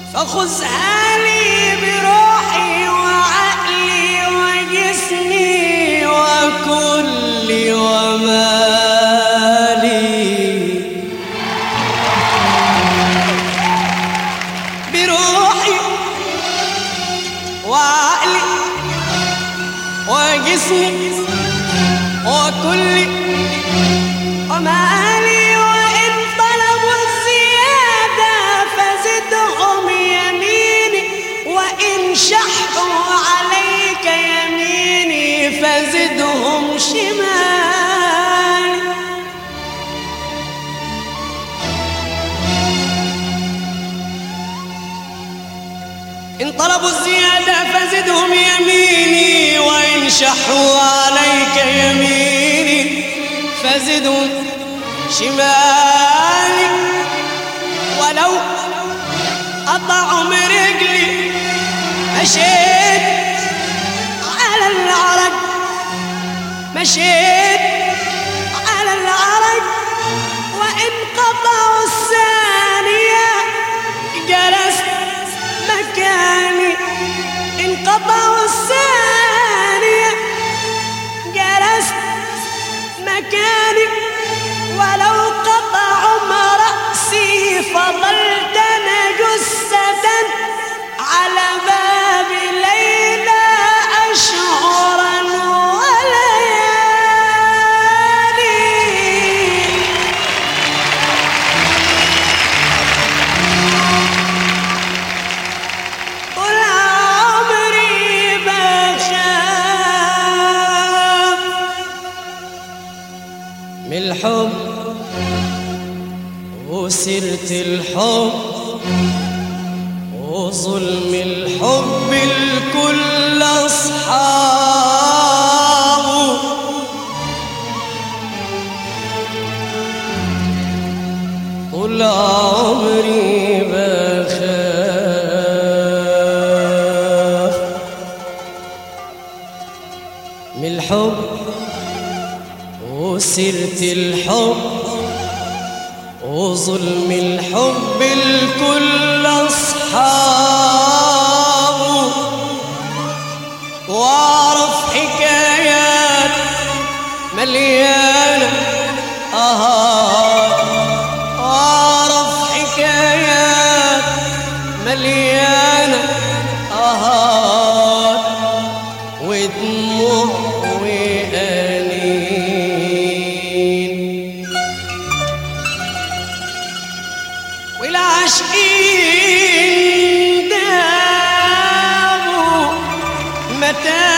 فخذها لي بروحي وعقلي وجسمي وكلي ومالي بروحي وعقلي وجسمي وكلي ومالي وإن طلبوا الزيادة فزدهم يميني وإن شحوا عليك يميني فزدهم شمالي إن طلبوا الزيادة فزدهم يميني وإن شحوا عليك يميني فزدهم شمالي ولو قطعوا من رجلي مشيت على العرج مشيت على العرج وإن قطعوا الثانية جلست مكاني إن قطعوا الثانية جلست مكاني ولو قطعوا ما رأسي فضلت أنا جثة على باب ليلى أشهرا وليالي طول عمري بخاف من الحب وسيرة الحب وظلم الحب الكل أصحابه طول عمري بخاف من الحب وسيرة الحب وظلم الحب الكل أصحابه وأعرف حكايات مليانة أهات وأعرف حكايات مليانة أهات ودموع وأنين والعاشقين دابوا متى